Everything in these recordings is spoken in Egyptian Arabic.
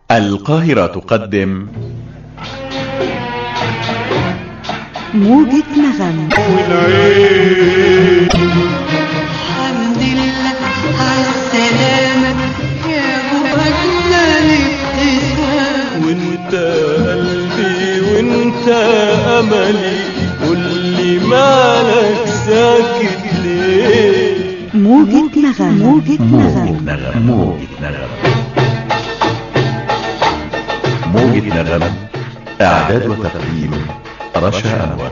القاهرة تقدم موجة نغم والعين الحمد لله على السلامة يا وجنا الابتسام وانت قلبي وانت املي قولي مالك ساكت ليه موجة نغم موجة نغم نغم موجة نغم موجة نغم إعداد وتقديم رشا أنور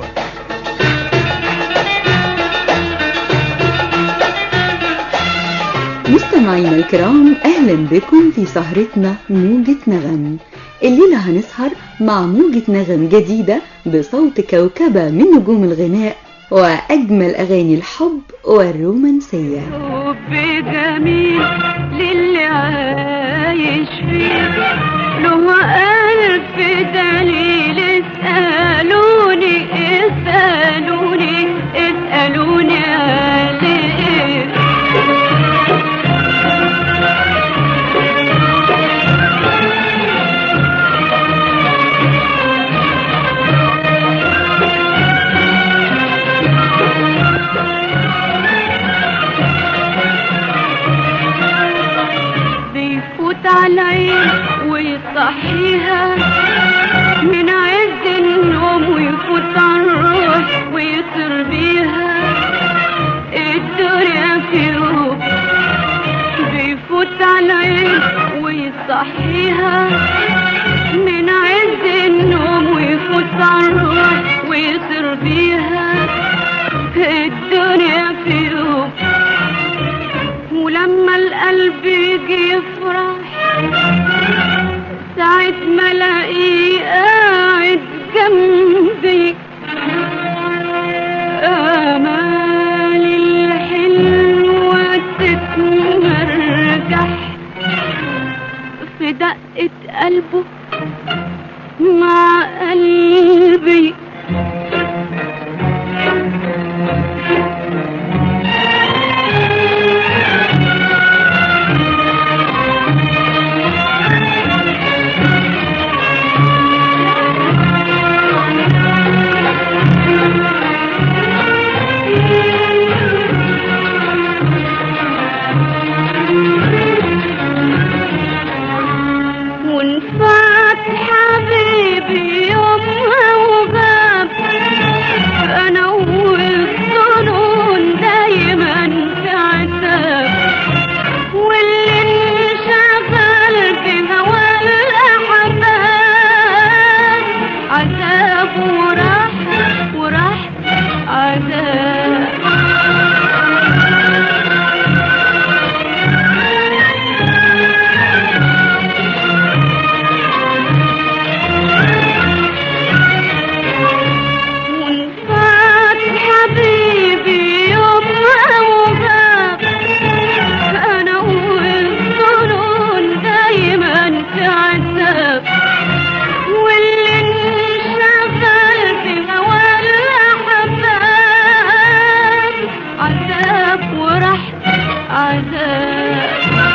مستمعينا الكرام اهلا بكم في سهرتنا موجة نغم الليلة هنسهر مع موجة نغم جديدة بصوت كوكبة من نجوم الغناء وأجمل أغاني الحب والرومانسية حب جميل للي عايش فيه له ألف دليل اسألوني اسألوني اسألوني عليه بيفوت على العين ويصحيها من عز النوم ويفوت على الروح ويطير بيها الدنيا في يوم بيفوت على العين ويصحيها من عز النوم ويفوت على الروح ويطير بيها الدنيا في يوم ولما القلب يجي يفرح ساعة ما الاقيه قاعد جنبي امالي الحلوة تتمرجح في دقة قلبه مع قلبي ونفات حبيبي يومها وغاب انا والظنون دايما في عتاب واللي انشغل بهوى الاحباب عذاب وراح وراح عذاب ونفات حبيبي يومها وغاب انا والظنون دايما في عذاب واللي انشغل بهوى الاحباب عذاب وراح عذاب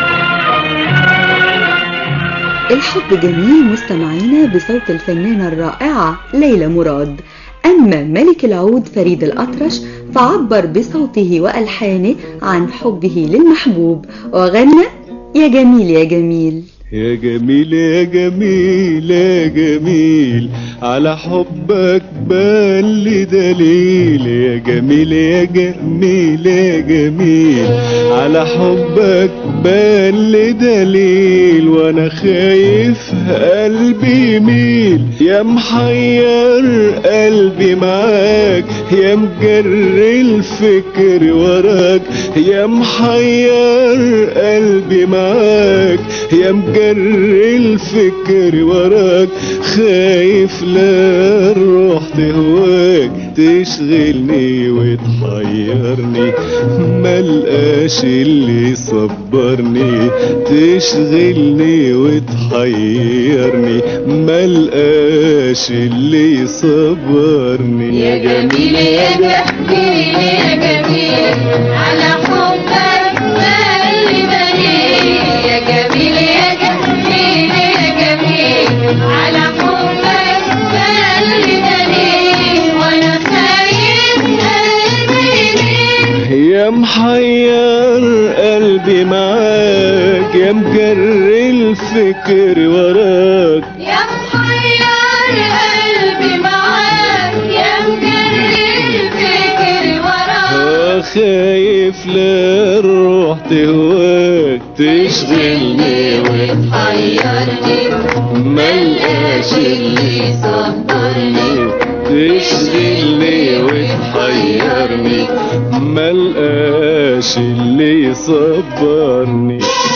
الحب جميل مستمعينا بصوت الفنانة الرائعة ليلى مراد أما ملك العود فريد الأطرش فعبر بصوته وألحانه عن حبه للمحبوب وغنى يا جميل يا جميل يا جميل يا جميل يا جميل على حبك بان لي دليل يا جميل يا جميل يا جميل على حبك بان لي دليل وانا خايف قلبي يميل يا محير قلبي معاك يا مجر الفكر وراك يا محير قلبي معاك يا مجر الفكر وراك خايف لا الروح تهواك تشغلني وتحيرني ملقاش اللي يصبرني تشغلني وتحيرني ملقاش اللي يصبرني يا جميل يا جميل يا جميل على حبك مالي مليل يا جميل يا جميل يا جميل قلبي معاك يا مجر الفكر وراك يا محير قلبي معاك يا مجري الفكر وراك آه خايف لا الروح تهواك تشغلني حيرني ملقاش اللي صبرني تشغلني وتحيرني ملقاش اللي يصبرني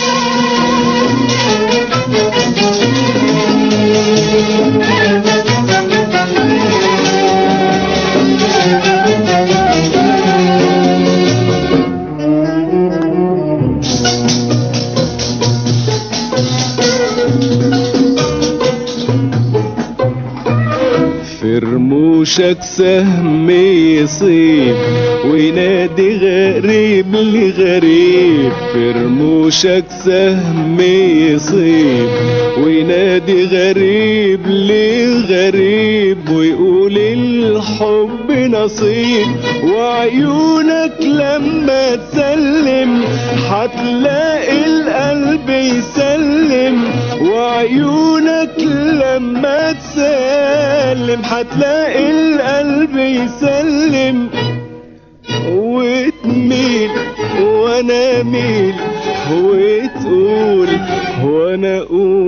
في رموشك سهم يصيب وينادي غريب لغريب في رموشك سهم يصيب وينادي غريب لغريب ويقول الحب نصيب وعيونك لما تسلم هتلاقي القلب يسلم وعيونك لما تسلم هتلاقي القلب يسلم وتميل وانا اميل وتقول وانا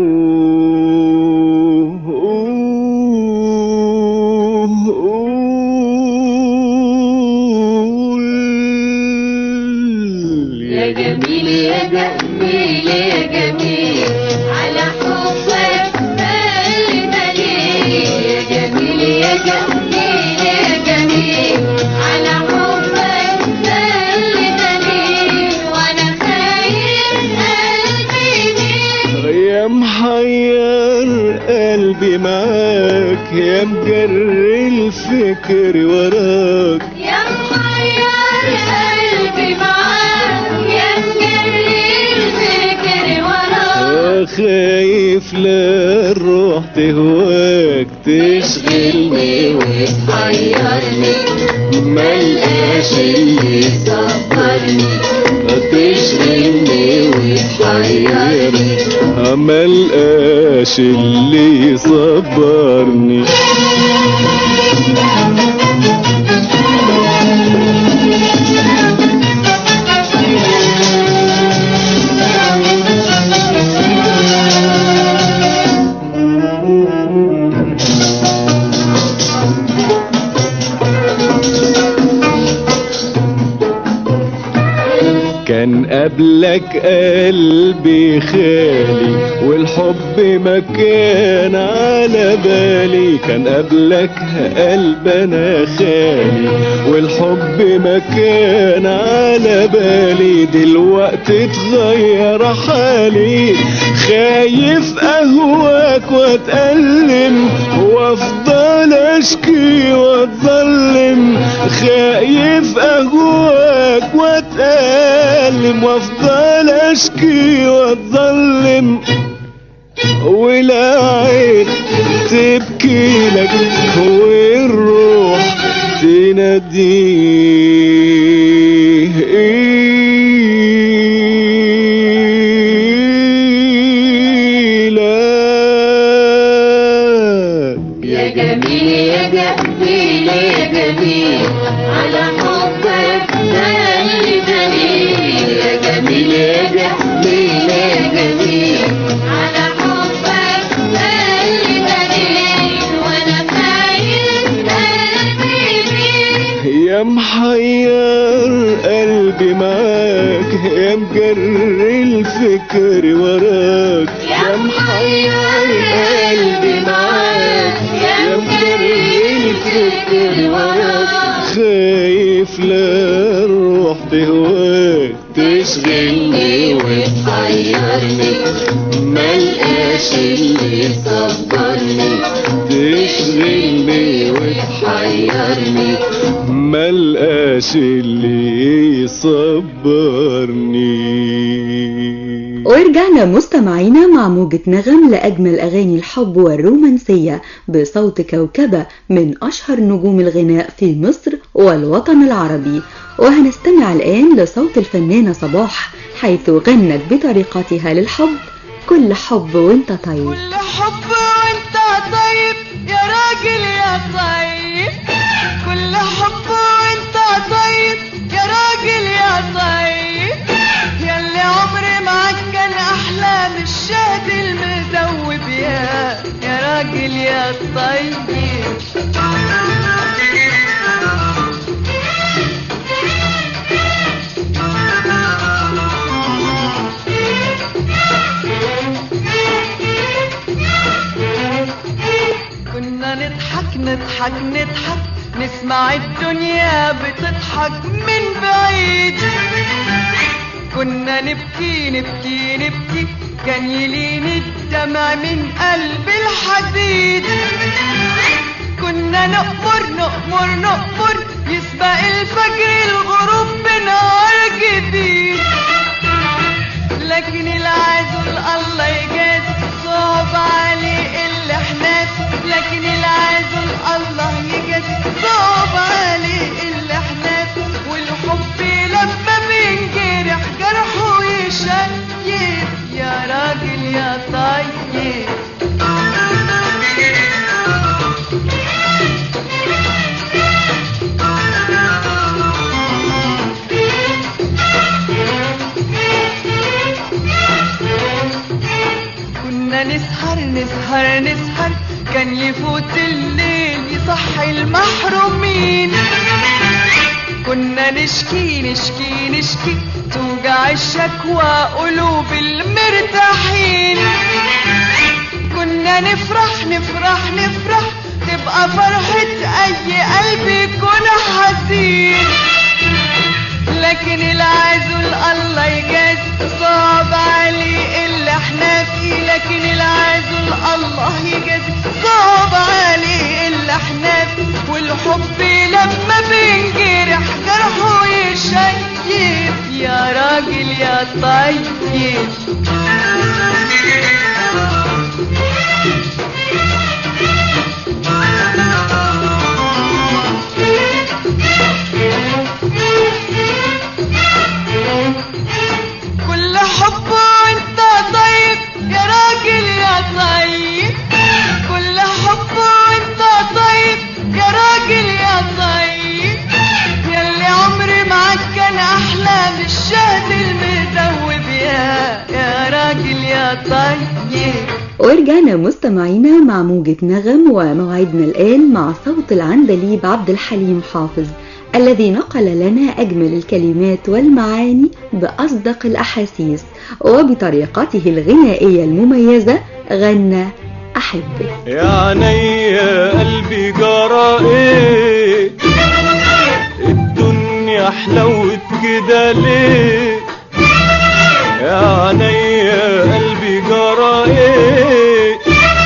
اقول يا جميل يا جميل يا جميل على حبك مالي دليل يا جميل يا جميل يا جميل على حبك مالي دليل وانا خايف قلبي يميل يا محير قلبي معاك يا مجر الفكر وراك يا محير قلبي معاك يا مجري الفكر وراك آه خايف لا الروح تهواك تشغلني وتحيرني ملقاش اللي صبرني تشغلني وتحيرني ملقاش اللي يصبرني كان قبلك قلبي خالي والحب ما كان على بالي كان قبلك قلب انا خالي والحب ما كان على بالي دلوقتي اتغير حالي خايف اهواك واتألم وافضل اشكي واتظلم خايف اهواك واتألم وافضل اشكي واتظلم ولا عين تبكي لك والروح تناديه لك يا جميل يا جميل يا جميل على حبك مالي دليل يا جميل يا جميل يا جميل على حبك مالي دليل وانا خايف قلبي يميل يا محير قلبي معاك يا مجر الفكر وراك يا محير قلبي معاك يا مجر الفكر وراك خايف لا الروح تهواك تشغلني وتحيرني ملقاش اللي يصبرني تشغلني وتحيرني ملقاش اللي يصبرني ورجعنا مستمعينا مع موجة نغم لأجمل أغاني الحب والرومانسية بصوت كوكبة من أشهر نجوم الغناء في مصر والوطن العربي وهنستمع الآن لصوت الفنانة صباح حيث غنت بطريقتها للحب كل حب وانت طيب كل حب وانت طيب يا راجل يا طيب كل حب وانت طيب يا راجل يا طيب ياللي عمري معاك كان احلى من الشهد المذوب يا يا راجل يا طيب كنا نضحك نضحك نضحك نسمع الدنيا بتضحك من بعيد كنا نبكي نبكي نبكي كان يلين الدمع من قلب الحديد كنا نأمر نأمر نأمر يسبق الفجر الغروب بنهار جديد لكن العزل الله يجاز صعب عليه اللي احنا فيه. لكن العزل الله يجاز صعب عليه اللي احنا فيه. والحب لما بينجرح جرحه يشيب يا راجل يا طيب كنا نسهر نسهر نسهر كان يفوت الليل يصحي المحرومين كنا نشكي نشكي نشكي توجع الشكوى قلوب المرتاحين كنا نفرح نفرح نفرح تبقى فرحة أي قلب يكون حزين لكن العزل الله يجاز صعب عليه اللي احنا فيه لكن العزل الله يجاز صعب عليه اللي احنا فيه والحب لما بينجرح جرحه يشيب يا راجل يا طيب كل حب وانت طيب يا راجل يا طيب كل حب وانت طيب يا راجل يا طيب ياللي عمري معاك كان احلى من الشهد المذوب يا يا راجل يا طيب ورجعنا مستمعينا مع موجة نغم وموعدنا الآن مع صوت العندليب عبد الحليم حافظ الذي نقل لنا أجمل الكلمات والمعاني بأصدق الأحاسيس وبطريقته الغنائية المميزة غنى أحبك يا عيني قلبي جرى ايه الدنيا حلوت كده ليه يا عيني قلبي جرى ايه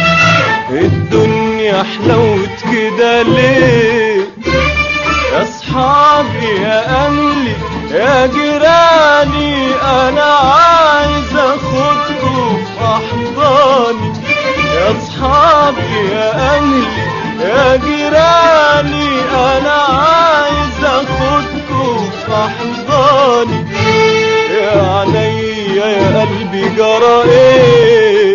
الدنيا حلوت كده ليه يا اصحابي يا اهلي يا جيراني انا عايز اخدكم في احضاني يا اصحابي يا اهلي يا جيراني انا عايز اخدكم في احضاني يا عينيا يا قلبي جرى ايه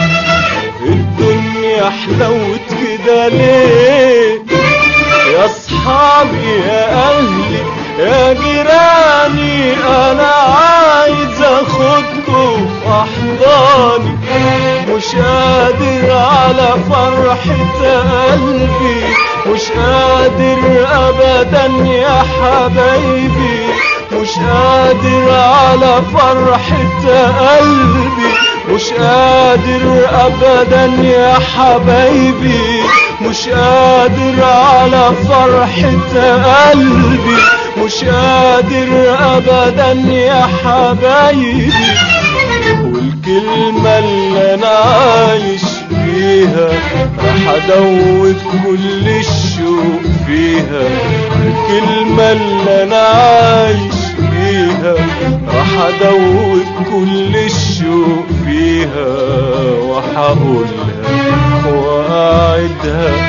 الدنيا حلوت كده ليه يا اصحابي يا اهلي يا جيراني انا عايز اخدكم في احضاني مش قادر على فرحة قلبي مش قادر ابدا يا حبايبي مش قادر على فرحة قلبي مش قادر ابدا يا حبايبي مش قادر على فرحة قلبي مش قادر ابدا يا حبايبي والكلمة اللي انا عايش فيها راح ادوب كل الشوق فيها الكلمة اللي انا عايش فيها فيها راح ادوب كل الشوق فيها وحقولها واعدها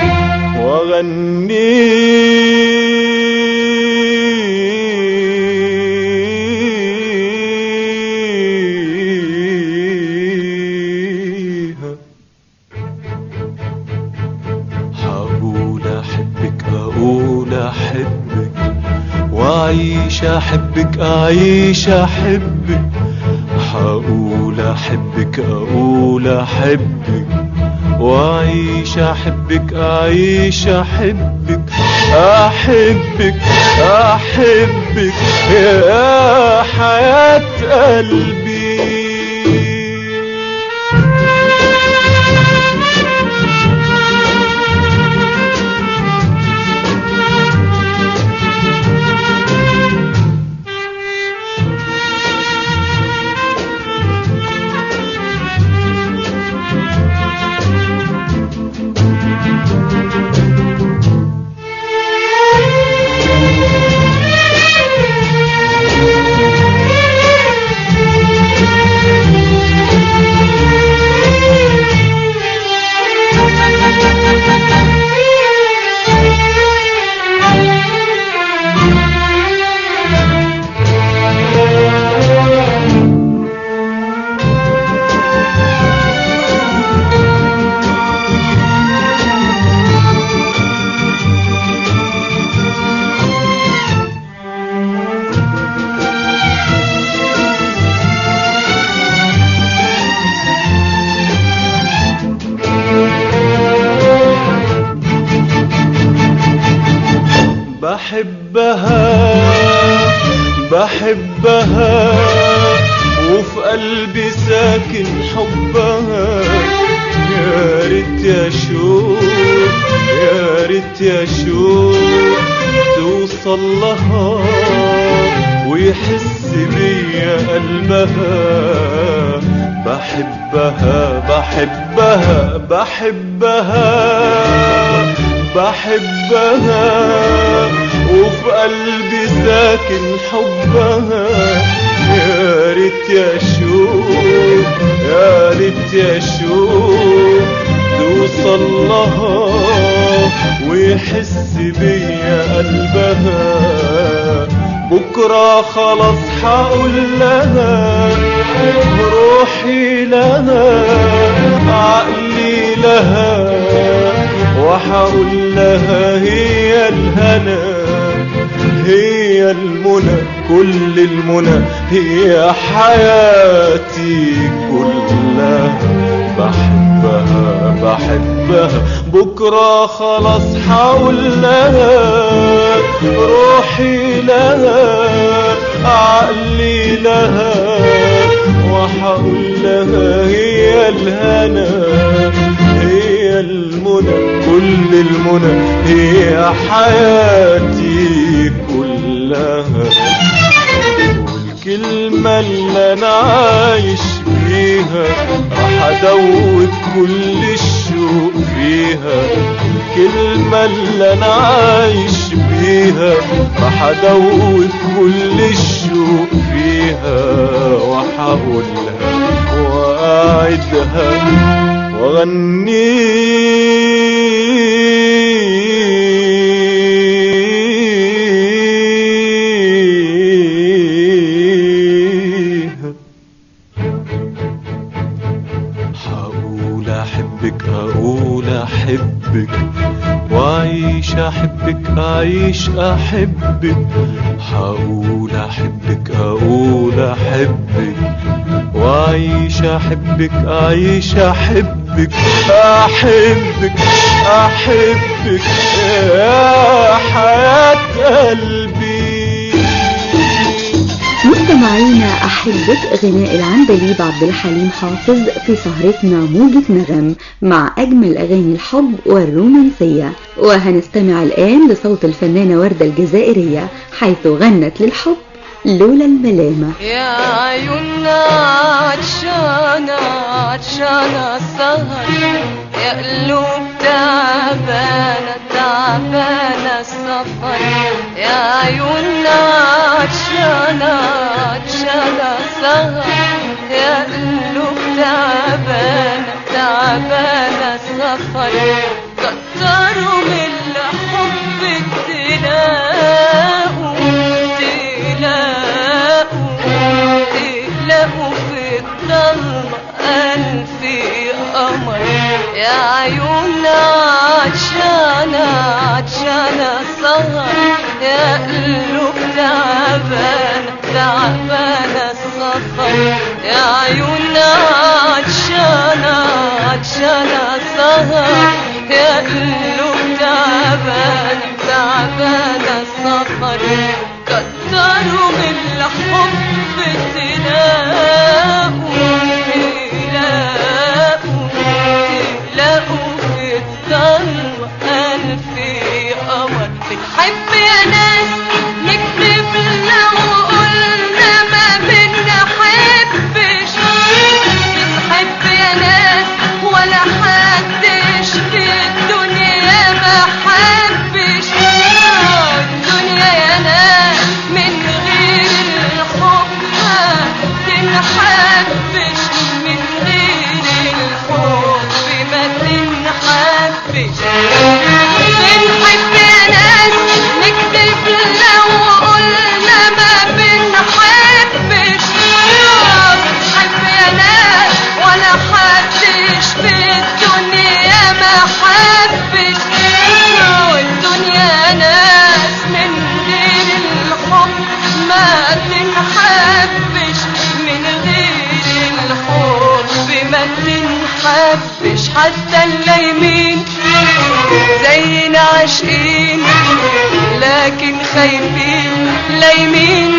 واغنيها هقول احبك اقول احبك واعيش احبك اعيش احبك هقول احبك اقول احبك واعيش احبك اعيش احبك احبك احبك يا حياة قلبي بحبها بحبها وفي قلبي ساكن حبها يا ريت يا شوق يا ريت يا شوق توصل لها ويحس بيا قلبها بحبها بحبها بحبها بحبها وفي قلبي ساكن حبها يا ريت يا شوق يا ريت يا شوق توصل لها ويحس بيا قلبها بكرة خلاص حقول لها روحي لها عقلي لها وحقول لها هي الهنا هي المنى كل المنى هي حياتي كلها بحبها بحبها بكرة خلاص حقول لها روحي لها عقلي لها وحقول لها هي الهنا هي المنى كل المنى هي حياتي كلها والكلمة اللي أنا عايش بيها راح أدوب كل الشوق فيها الكلمة اللي أنا عايش بيها راح أدوب كل الشوق فيها وحقولها وأعدها وأغنيها هقول أحبك أقول أحبك وأعيش أحبك أعيش أحبك هقول أحبك أقول أحبك وأعيش أحبك أعيش أحبك أحبك أحبك يا حياة قلبي مستمعينا أحبة غناء العندليب عبد الحليم حافظ في سهرتنا موجة نغم مع أجمل أغاني الحب والرومانسية وهنستمع الآن لصوت الفنانة وردة الجزائرية حيث غنت للحب لولا الملامة يا عيوننا عطشانة عطشانة السهر يا قلوب تعبانة تعبانة السفر يا عيوننا عطشانة عطشانة سهر يا قلوب تعبانة تعبانة السفر كتروا من الحب تلاقوا تلاقوا تلاقوا في الضلمة ألف قمر يا عيوننا عطشانة عطشانة سهر يا قلوب تعبانة تعبانة السفر يا عيوننا عطشانة عطشانة سهر يا قلوب تعبانة تعبانة السفر كتروا من الحب تلاقوا تلاقوا تلاقوا في الضلمة ألف قمر بنحب يا ناس نكتب لو قلنا ما بنحبش بنحب يا ناس ولا حدش في الدنيا ما حبش الدنيا يا ناس من غير الحب ما تنحبش من غير الحب ما تنحبش بنحب يا ناس نكتب لو قلنا ما بنحبش بنحب يا ناس ولا حدش في الدنيا ما حبش الدنيا ناس من غير الحب ما تنحبش من غير الحب ما تنحبش حتى اللايمين زينا عاشقين لكن خايفين لايمين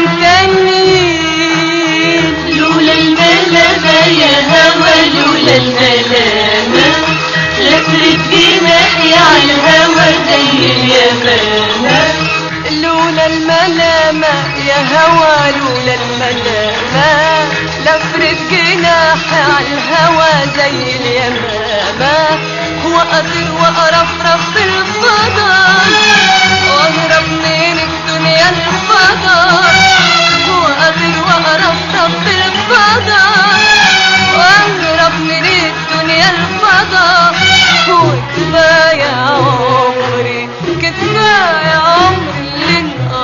تانيين لولا الملامة يا هوى لولا الملامة لفت جناحي على الهوى زي اليمامة لولا الملامة يا هوى لولا الملامة لفرد جناحي على الهوى زي اليمامة وأطير وأرفرف في الفضاء وأهرب من الدنيا الفضاء وأطير وأرفرف في الفضاء وأهرب من الدنيا الفضاء وكفاية عمري كفاية عمري اللي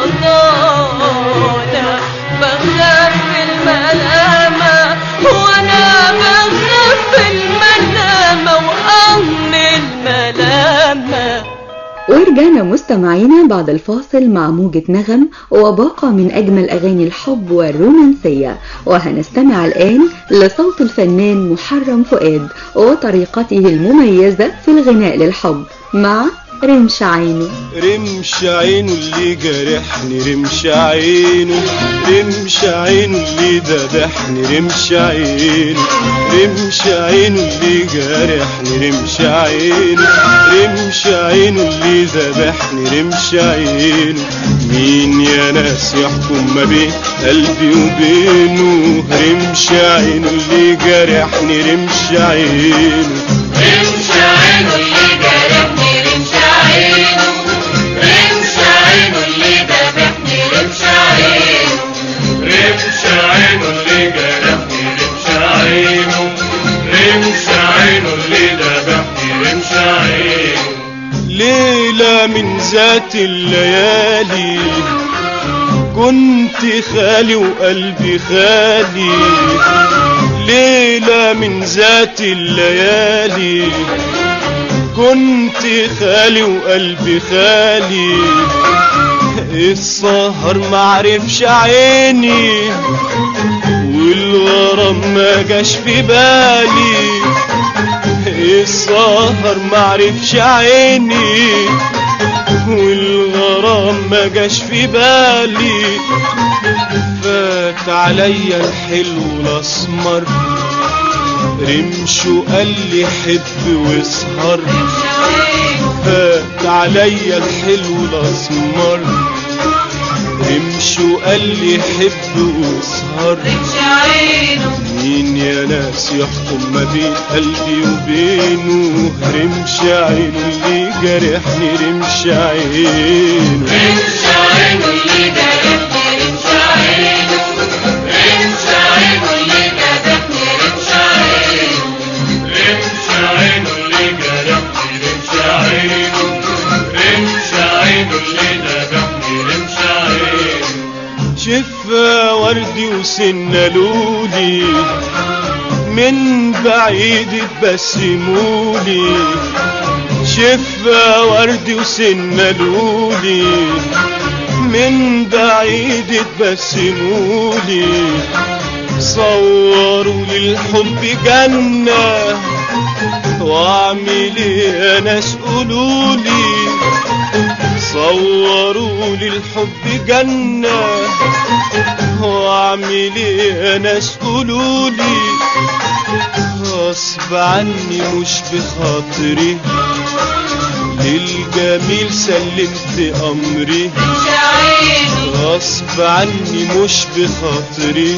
انقضانا بخاف الملامة وأنا بخاف الملامة وأم الملامة ورجعنا مستمعينا بعد الفاصل مع موجة نغم وباقة من أجمل أغاني الحب والرومانسية وهنستمع الآن لصوت الفنان محرم فؤاد وطريقته المميزة في الغناء للحب مع رمش عينه رمش عينه اللي جرحني رمش عينه رمش عينه اللي ذبحني رمش عينه رمش عينه اللي جرحني رمش عينه رمش عينه اللي ذبحني رمش عينه مين يا ناس يحكم ما بين قلبي وبينه رمش عينه اللي جرحني رمش عينه رمش عينه اللي جرحني رمش عينه رمش عينه اللي ذبحني رمش عينه رمش عينه اللي جرحني رمش عينه رمش عينه اللي ذبحني رمش عينه ليلة من ذات الليالي كنت خالي وقلبي خالي ليلة من ذات الليالي كنت خالي وقلبي خالي السهر معرفش عيني والغرام ما جاش في بالي السهر معرفش عيني والغرام ما جاش في بالي فات عليا الحلو الاسمر رمشه قال لي حب واسهر فات عليا الحلو الاسمر رمشه قال لي حب واسهر رمش عينه مين يا ناس يحكم ما بين قلبي وبينه رمش عينه اللي جرحني رمش عينه رمش عينه اللي جرحني رمش عينه رمش عينه اللي جرحني رمش عينه رمش عينه اللي جرحني رمش عينه رمش عينه اللي جرحني رمش عينه شفا وردي وسنة لولي من بعيد تبسمولي شفا وردي وسنة لولي من بعيد تبسمولي صوروا للحب جنة واعمل ايه ناس قولولي صوروا للحب جنة واعمل ايه ناس قولولي غصب عني مش بخاطري للجميل سلمت امري رمش عينه غصب عني مش بخاطري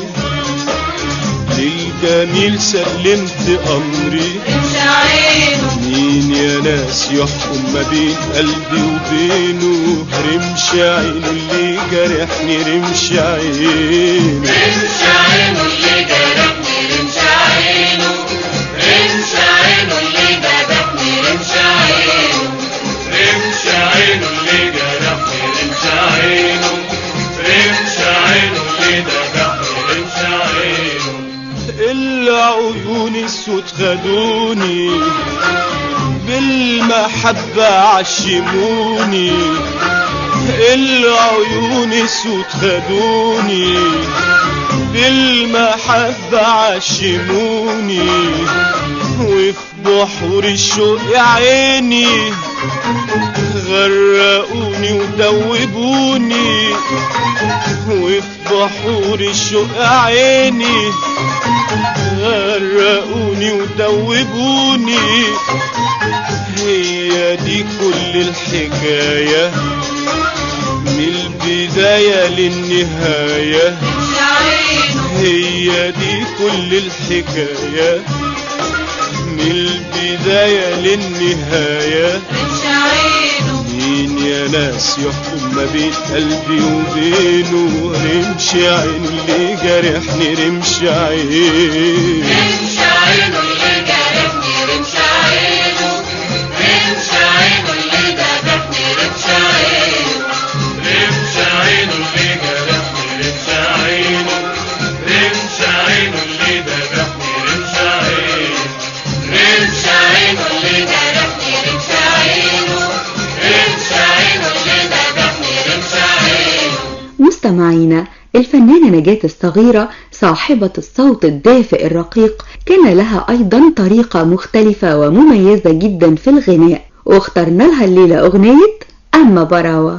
للجميل سلمت امري رمش عينه مين يا ناس يحكم ما بين قلبي وبينه رمش عينه اللي جرحني رمش عينه رمش عينه اللي جرحني رمش عينه رمش عينه اللي جرحني رمش عينه رمش عينه اللي جرحني رمش عينه رمش عينه اللي جرحني رمش عينه العيون السود خدوني بالمحبة عشموني العيون السود خدوني بالمحبة عشموني وفي بحور الشوق يا عيني غرقوني ودوبوني وفي بحور الشوق يا عيني غرقوني ودوبوني هي دي كل الحكاية من البداية للنهاية رمش عينه هي دي كل الحكاية من البداية للنهاية رمش عينه مين يا ناس يحكم ما بين قلبي وبينه رمش عينه اللي جرحني رمش عينه رمش عينه اللي جرحني رمش عينه رمش عينه اللي جرحني رمش عينه رمش عينه اللي جرحني رمش عينه رمش عينه اللي جرحني رمش عينه رمش عينه اللي جرحني رمش عينه رمش عينه اللي جرحني رمش عينه مستمعينا الفنانة نجاة الصغيرة صاحبة الصوت الدافئ الرقيق كان لها أيضا طريقة مختلفة ومميزة جدا في الغناء واخترنا لها الليلة أغنية أما براوة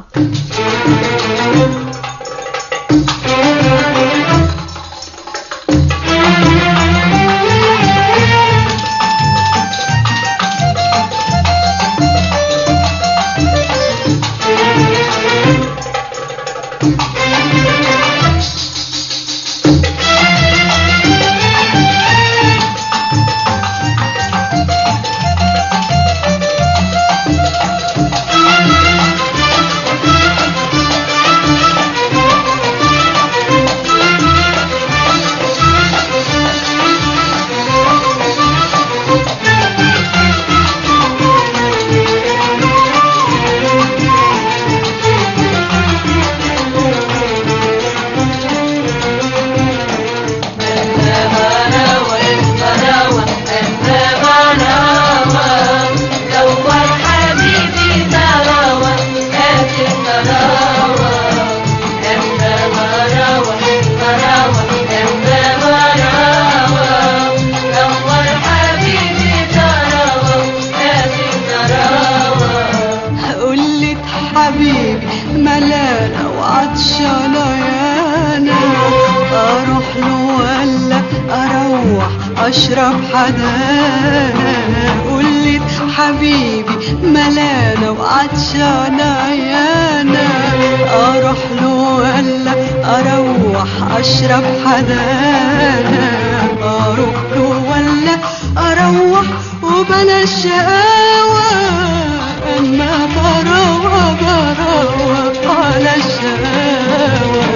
قلت حبيبي ملانة وعطشانة يانا اروح له ولا اروح اشرب حدانا قلت حبيبي ملانة وعطشانة يانا اروح له ولا اروح اشرب حدانا اروح له ولا اروح وبلا الشقاوة أما براوة براوة على الشقاوة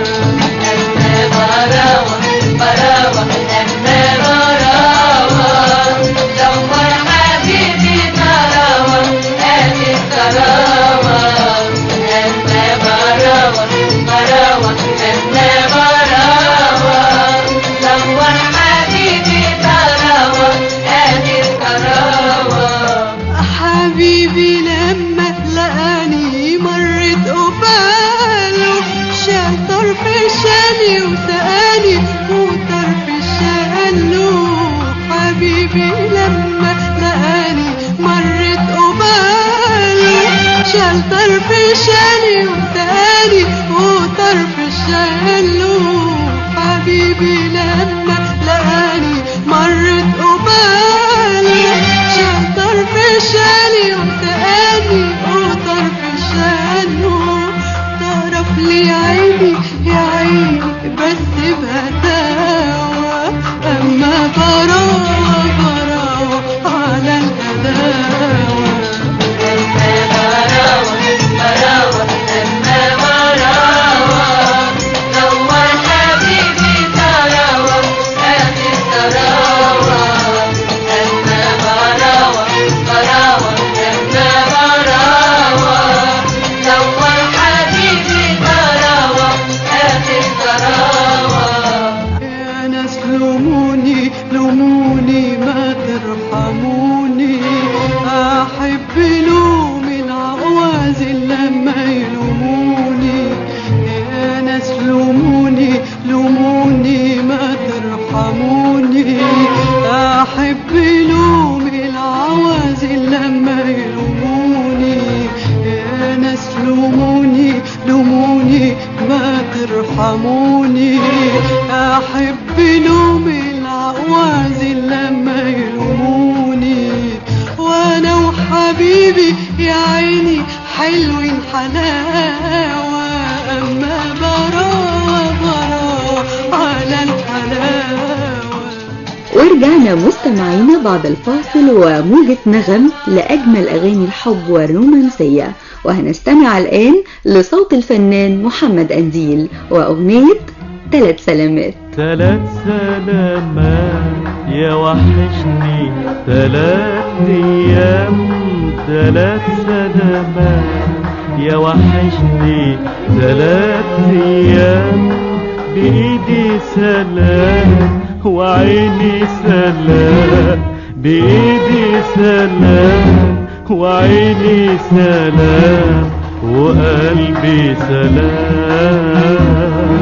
حبيبي لما لقاني مرت قباله شال طرف شالي وسقاني وطرف شاله حبيبي لما لقاني مرت قباله شال طرف شالي وسقاني وطرف شاله حبيبي لما لقاني مرت قباله شال طرف شالي وسقاني وطرف شاله طرف لي عيني يا عيني بس بهداوة أما براوة براوة على الهداوة يا ناس لوموني لوموني ما ترحموني احب لوم العواز لما يلوموني يا ناس لوموني لوموني ما ترحموني احب لوم العواز لما يلوموني يا ناس لوموني لوموني ما ترحموني احب لوم العواز لما يلوموني وانا وحبيبي يا عيني حلوين حلاوة اما براوة براوة على الحلاوة ورجعنا مستمعينا بعد الفاصل وموجة نغم لأجمل أغاني الحب والرومانسية وهنستمع الآن لصوت الفنان محمد أنديل وأغنية ثلاث سلامات تلات سلامات يا وحشني تلات ايام تلات سلامات يا وحشني تلات ايام بايدي سلام وعيني سلام بايدي سلام وعيني سلام وقلبي سلام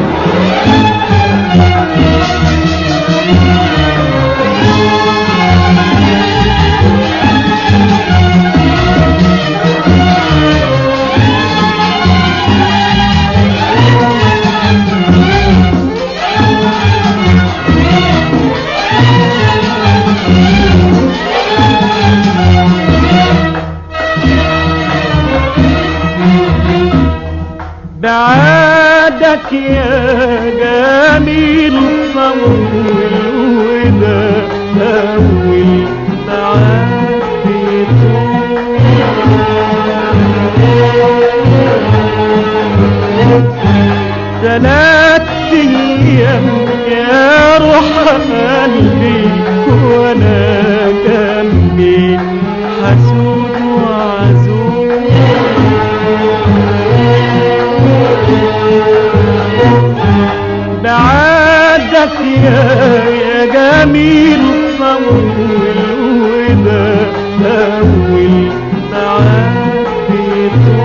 بعادك يا جميل طول وده أول بعاد ثلاث أيام يا روح قلبي وأنا جنبي حسود وعزوز بعادك يا يا جميل طول وده أول بعاد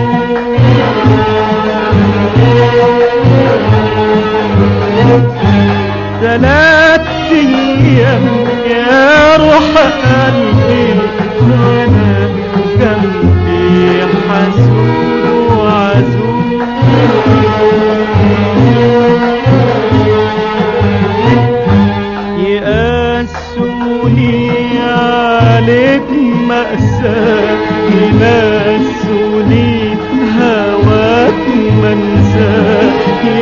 ثلاث أيام يا روح قلبي وأنا جنبي حسود وعزوز يقاسوني عليك مأساة ينسوني هواك منساة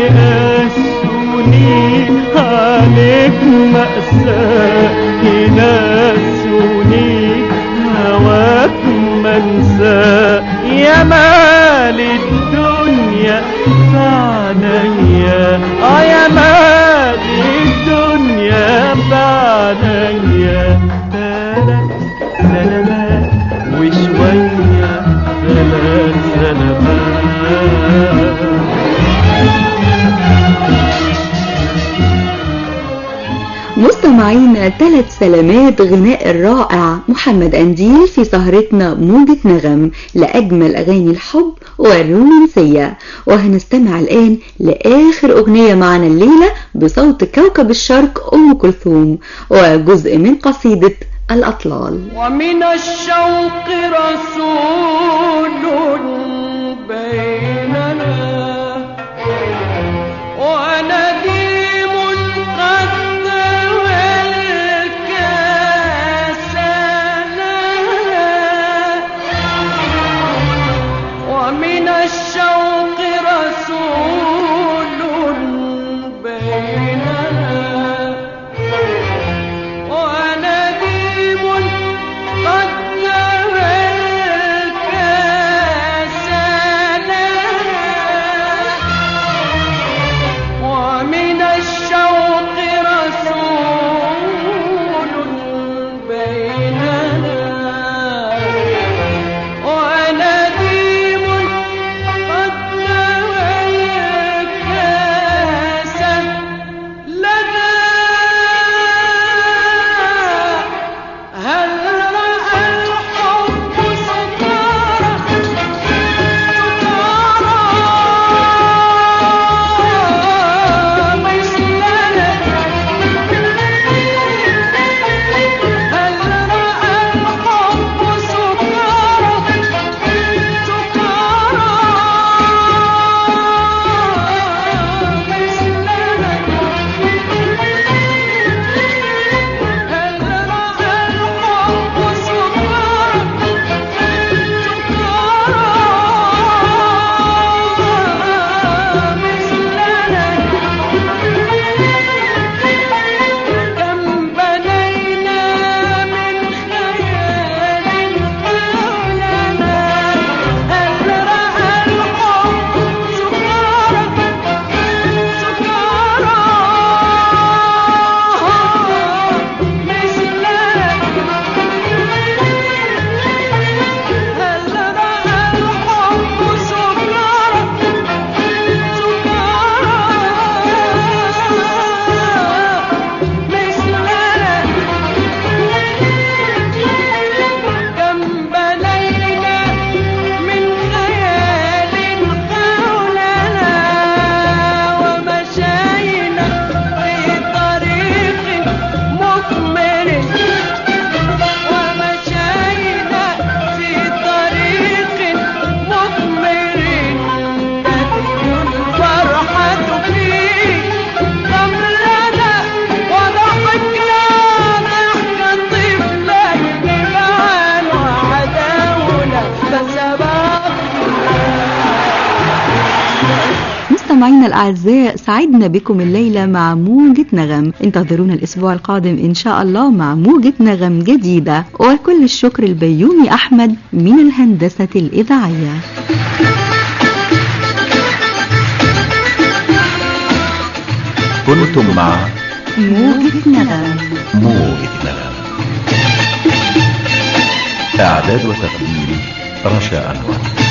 يقاسوني عليك مأساة ينسوني منسى يا مال الدنيا بعنيا اه يا مال الدنيا بعنيا ثلاث سلامات وشوية ثلاث سلامات مستمعينا ثلاث سلامات غناء الرائع محمد أنديل في سهرتنا موجة نغم لأجمل أغاني الحب والرومانسية وهنستمع الآن لآخر أغنية معنا الليلة بصوت كوكب الشرق أم كلثوم وجزء من قصيدة الأطلال ومن الشوق رسول بيننا ونديم قد ذوى الكاسنا ومن الشوق رسول بيننا ونديم قد نوى الكاسنا ومن الشوق رسول بيننا ونديم قد نوى الكاس لنا هل رأى الحب سكارى سكارى مثلنا هل رأى الحب سكارى سكارى مثلنا هل رأى الحب سكارى سكارى مثلنا كم بنينا من خيال حولنا هل رأى الحب سكارى سكارى مثلنا هل رأى الحب سكارى سكارى مثلنا كم بنينا من خيال حولنا ومشينا في طريق مثمر ومشينا في طريق مثمر تدخل الفرحة فيه قبلنا وضحكنا ضحك طفلين معا وعداونا فسبقنا مستمعينا الأعزاء سعدنا بكم الليلة مع موجة نغم انتظرونا الأسبوع القادم إن شاء الله مع موجة نغم جديدة وكل الشكر البيومي أحمد من الهندسة الإذاعية كنتم مع موجة نغم موجة نغم إعداد وتقديم رشا أنور